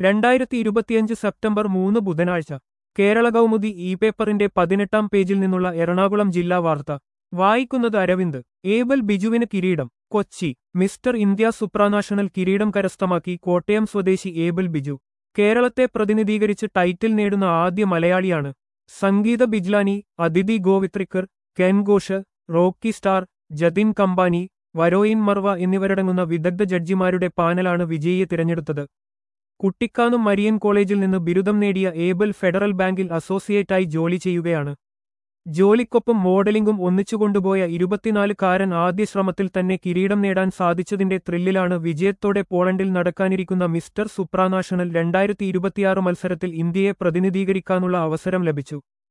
രണ്ടായിരത്തി ഇരുപത്തിയഞ്ച് സെപ്റ്റംബർ മൂന്ന് ബുധനാഴ്ച കേരള കൗമുദി ഇ പേപ്പറിന്റെ പതിനെട്ടാം പേജിൽ നിന്നുള്ള എറണാകുളം ജില്ലാ വാർത്ത വായിക്കുന്നത് അരവിന്ദ് ഏബൽ ബിജുവിന് കിരീടം കൊച്ചി മിസ്റ്റർ ഇന്ത്യ സുപ്രാനാഷണൽ കിരീടം കരസ്ഥമാക്കി കോട്ടയം സ്വദേശി ഏബൽ ബിജു കേരളത്തെ പ്രതിനിധീകരിച്ച് ടൈറ്റിൽ നേടുന്ന ആദ്യ മലയാളിയാണ് Sangeeta Bijlani Aditi Govitrikar Ken Ghosh Rocky Star Jatin Kampani വരോയിൻ മർവ എന്നിവരടങ്ങുന്ന വിദഗ്ധ ജഡ്ജിമാരുടെ പാനലാണ് വിജയിയെ തിരഞ്ഞെടുത്തത് കുട്ടിക്കാനം മരിയൻ കോളേജിൽ നിന്ന് ബിരുദം നേടിയ ഏബൽ ഫെഡറൽ ബാങ്കിൽ അസോസിയേറ്റായി ജോലി ചെയ്യുകയാണ് ജോലിക്കൊപ്പം മോഡലിംഗും ഒന്നിച്ചുകൊണ്ടുപോയ ഇരുപത്തിനാലുകാരൻ ആദ്യ ശ്രമത്തിൽ തന്നെ കിരീടം നേടാൻ സാധിച്ചതിന്റെ ത്രില്ലിലാണ് വിജയത്തോടെ പോളണ്ടിൽ നടക്കാനിരിക്കുന്ന മിസ്റ്റർ സുപ്രാനാഷണൽ രണ്ടായിരത്തി ഇരുപത്തിയാറ് മത്സരത്തിൽ ഇന്ത്യയെ പ്രതിനിധീകരിക്കാനുള്ള അവസരം ലഭിച്ചു